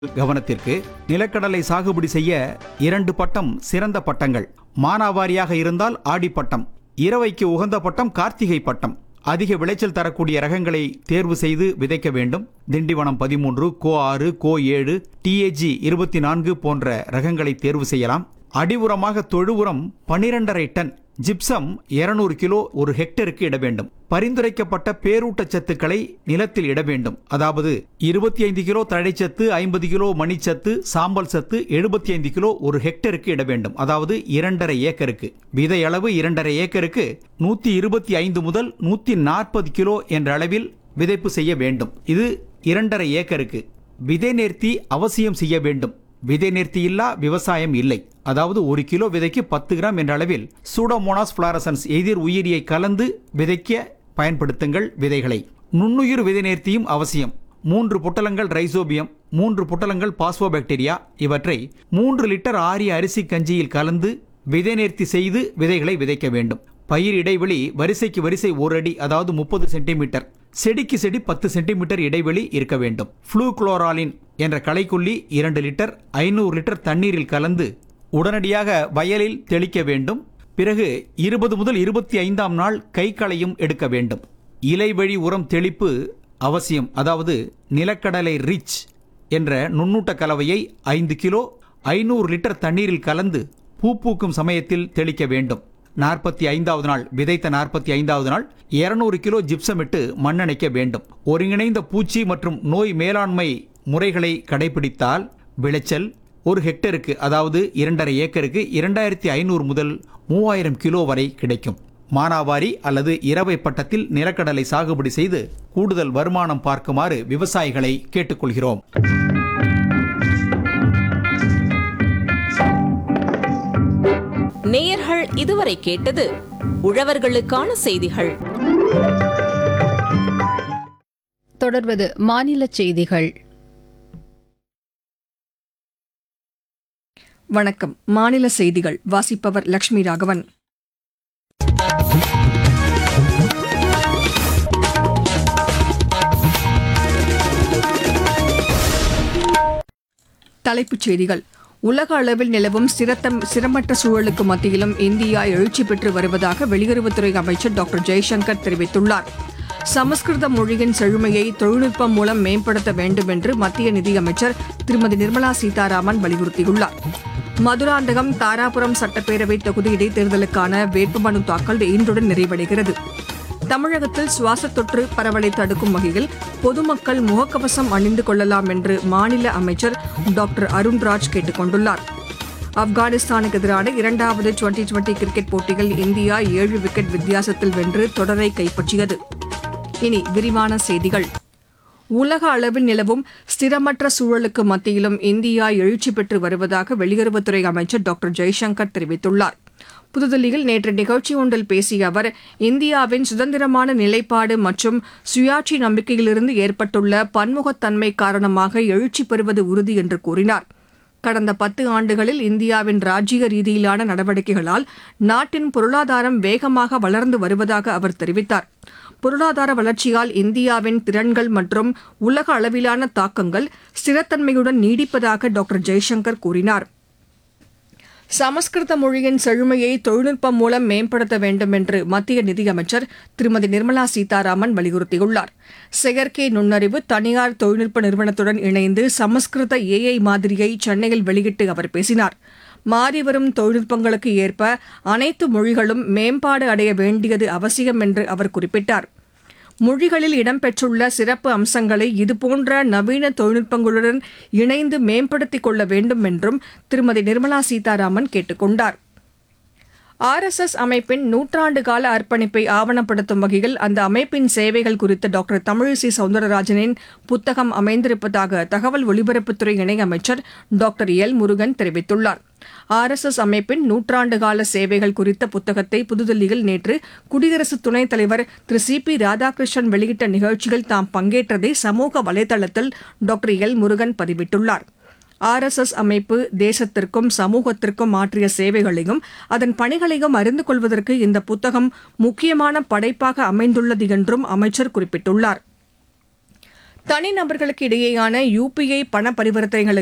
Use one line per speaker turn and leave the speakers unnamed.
கவனத்திற்கு நிலக்கடலை சாகுபடி செய்ய இரண்டு பட்டம் சிறந்த பட்டங்கள் மானாவாரியாக இருந்தால் ஆடிப்பட்டம் இரவைக்கு உகந்த பட்டம் கார்த்திகை பட்டம் அதிக விளைச்சல் தரக்கூடிய ரகங்களை தேர்வு செய்து விதைக்க வேண்டும் திண்டிவனம் பதிமூன்று கோ ஆறு கோ ஏழு டிஏஜி இருபத்தி நான்கு போன்ற ரகங்களை தேர்வு செய்யலாம் அடி உரமாக தொழு உரம் பனிரெண்டரை டன் ஜிப்சம் 200 கிலோ ஒரு ஹெக்டருக்கு இட வேண்டும் பரிந்துரைக்கப்பட்ட பேரூட்டச்சத்துக்களை நிலத்தில் இட வேண்டும் அதாவது இருபத்தி ஐந்து கிலோ தழைச்சத்து ஐம்பது கிலோ மணிச்சத்து சாம்பல் சத்து எழுபத்தி ஐந்து கிலோ ஒரு ஹெக்டருக்கு இட வேண்டும் அதாவது இரண்டரை ஏக்கருக்கு விதை அளவு இரண்டரை ஏக்கருக்கு நூத்தி இருபத்தி ஐந்து முதல் நூத்தி நாற்பது கிலோ என்ற அளவில் விதைப்பு செய்ய வேண்டும் இது இரண்டரை ஏக்கருக்கு விதை நேர்த்தி அவசியம் செய்ய வேண்டும் விதை நேர்த்தி இல்லா விவசாயம் இல்லை அதாவது ஒரு கிலோ விதைக்கு பத்து கிராம் என்ற அளவில் சூடோமோனாஸ் ஃபிளாரசன்ஸ் எதிர் உயிரியை கலந்து விதைக்க பயன்படுத்துங்கள் விதைகளை நுண்ணுயிர் விதை நேர்த்தியும் அவசியம் மூன்று பொட்டலங்கள் ரைசோபியம் மூன்று பொட்டலங்கள் பாஸ்போபாக்டீரியா இவற்றை மூன்று லிட்டர் ஆரிய அரிசி கஞ்சியில் கலந்து விதை நேர்த்தி செய்து விதைகளை விதைக்க வேண்டும் பயிர் இடைவெளி வரிசைக்கு வரிசை ஒரு அடி அதாவது முப்பது சென்டிமீட்டர் செடிக்கு செடி பத்து சென்டிமீட்டர் இடைவெளி இருக்க வேண்டும் ஃப்ளூக்ளோராலின் என்ற களைக்கொல்லி இரண்டு லிட்டர் ஐநூறு லிட்டர் தண்ணீரில் கலந்து உடனடியாக வயலில் தெளிக்க வேண்டும் பிறகு இருபது முதல் இருபத்தி ஐந்தாம் நாள் கைக்களையும் எடுக்க வேண்டும் இலைவழி உரம் தெளிப்பு அவசியம் அதாவது நிலக்கடலை ரிச் என்ற நுண்ணூட்ட கலவையை ஐந்து கிலோ ஐநூறு லிட்டர் தண்ணீரில் கலந்து பூ பூக்கும் சமயத்தில் தெளிக்க வேண்டும் நாற்பத்தி ஐந்தாவது நாள் விதைத்த நாற்பத்தி ஐந்தாவது நாள் 200 கிலோ ஜிப்சமிட்டு மண்ணணைக்க வேண்டும் ஒருங்கிணைந்த பூச்சி மற்றும் நோய் மேலாண்மை முறைகளை கடைபிடித்தால் விளைச்சல் ஒரு ஹெக்டருக்கு அதாவது இரண்டரை ஏக்கருக்கு இரண்டாயிரத்தி ஐநூறு முதல் மூவாயிரம் கிலோ வரை கிடைக்கும் மானாவாரி அல்லது இரவை பட்டத்தில் நிலக்கடலை சாகுபடி செய்து கூடுதல் வருமானம் பார்க்குமாறு விவசாயிகளை கேட்டுக்கொள்கிறோம்
நேயர்கள் இதுவரை கேட்டது உழவர்களுக்கான செய்திகள்
தொடர்வது மாநில செய்திகள்
வணக்கம் மாநில செய்திகள் வாசிப்பவர் லட்சுமி ராகவன் தலைப்புச் செய்திகள் உலக அளவில் நிலவும் சிரத்தம் சிரமற்ற சூழலுக்கு மத்தியிலும் இந்தியா எழுச்சி பெற்று வருவதாக வெளியுறவுத்துறை அமைச்சர் டாக்டர் ஜெய்சங்கர் தெரிவித்துள்ளார் சமஸ்கிருத மொழியின் செழுமையை தொழில்நுட்பம் மூலம் மேம்படுத்த வேண்டும் என்று மத்திய நிதியமைச்சர் திருமதி நிர்மலா சீதாராமன் வலியுறுத்தியுள்ளார் மதுராந்தகம் தாராபுரம் சட்டப்பேரவை தொகுதி இடைத்தேர்தலுக்கான வேட்புமனு தாக்கல் இன்றுடன் நிறைவடைகிறது தமிழகத்தில் சுவாச தொற்று பரவலை தடுக்கும் வகையில் பொதுமக்கள் முகக்கவசம் அணிந்து கொள்ளலாம் என்று மாநில அமைச்சர் டாக்டர் அருண்ராஜ் கேட்டுக் கொண்டுள்ளார் ஆப்கானிஸ்தானுக்கு எதிரான இரண்டாவது டுவெண்டி டுவெண்டி கிரிக்கெட் போட்டியில் இந்தியா ஏழு விக்கெட் வித்தியாசத்தில் வென்று தொடரை கைப்பற்றியது இனி விரிவான செய்திகள் உலக அளவில் நிலவும் ஸ்திரமற்ற சூழலுக்கு மத்தியிலும் இந்தியா எழுச்சி பெற்று வருவதாக வெளியுறவுத்துறை அமைச்சர் டாக்டர் ஜெய்சங்கர் தெரிவித்துள்ளார் புதுதில்லியில் நேற்று நிகழ்ச்சி ஒன்றில் பேசிய அவர் இந்தியாவின் சுதந்திரமான நிலைப்பாடு மற்றும் சுயாட்சி நம்பிக்கையிலிருந்து ஏற்பட்டுள்ள பன்முகத்தன்மை காரணமாக எழுச்சி பெறுவது உறுதி என்று கூறினார் கடந்த பத்து ஆண்டுகளில் இந்தியாவின் ராஜ்ஜிய ரீதியிலான நடவடிக்கைகளால் நாட்டின் பொருளாதாரம் வேகமாக வளர்ந்து வருவதாக அவர் தெரிவித்தார் பொருளாதார வளர்ச்சியால் இந்தியாவின் திறன்கள் மற்றும் உலக அளவிலான தாக்கங்கள் ஸ்திரத்தன்மையுடன் நீடிப்பதாக டாக்டர் ஜெய்சங்கர் கூறினார் சமஸ்கிருத மொழியின் செழுமையை தொழில்நுட்பம் மூலம் மேம்படுத்த வேண்டும் என்று மத்திய நிதியமைச்சர் திருமதி நிர்மலா சீதாராமன் வலியுறுத்தியுள்ளார் செயற்கை நுண்ணறிவு தனியார் தொழில்நுட்ப நிறுவனத்துடன் இணைந்து சமஸ்கிருத ஏஐ மாதிரியை சென்னையில் வெளியிட்டு அவர் பேசினார் மாறிவரும் தொழில்நுட்பங்களுக்கு ஏற்ப அனைத்து மொழிகளும் மேம்பாடு அடைய வேண்டியது அவசியம் என்று அவர் குறிப்பிட்டார் மொழிகளில் இடம்பெற்றுள்ள சிறப்பு அம்சங்களை இதுபோன்ற நவீன தொழில்நுட்பங்களுடன் இணைந்து மேம்படுத்திக் கொள்ள வேண்டும் என்றும் திருமதி நிர்மலா சீதாராமன் கேட்டுக் கொண்டார் ஆர்எஸ்எஸ் அமைப்பின் நூற்றாண்டு கால அர்ப்பணிப்பை ஆவணப்படுத்தும் வகையில் அந்த அமைப்பின் சேவைகள் குறித்து டாக்டர் தமிழிசை சவுந்தரராஜனின் புத்தகம் அமைந்திருப்பதாக தகவல் ஒலிபரப்புத்துறை இணையமைச்சர் டாக்டர் எல் முருகன் தெரிவித்துள்ளார் ஆர்எஸ்எஸ் அமைப்பின் நூற்றாண்டு கால சேவைகள் குறித்த புத்தகத்தை புதுதில்லியில் நேற்று குடியரசு துணைத் தலைவர் திரு சி பி ராதாகிருஷ்ணன் வெளியிட்ட நிகழ்ச்சியில் தாம் பங்கேற்றதை சமூக வலைதளத்தில் டாக்டர் எல் முருகன் பதிவிட்டுள்ளார் ஆர்எஸ்எஸ் அமைப்பு தேசத்திற்கும் சமூகத்திற்கும் ஆற்றிய சேவைகளையும் அதன் பணிகளையும் அறிந்து கொள்வதற்கு இந்த புத்தகம் முக்கியமான படைப்பாக அமைந்துள்ளது என்றும் அமைச்சர் குறிப்பிட்டுள்ளார் தனிநபர்களுக்கு இடையேயான யுபிஐ பண பரிவர்த்தனைகளுக்கு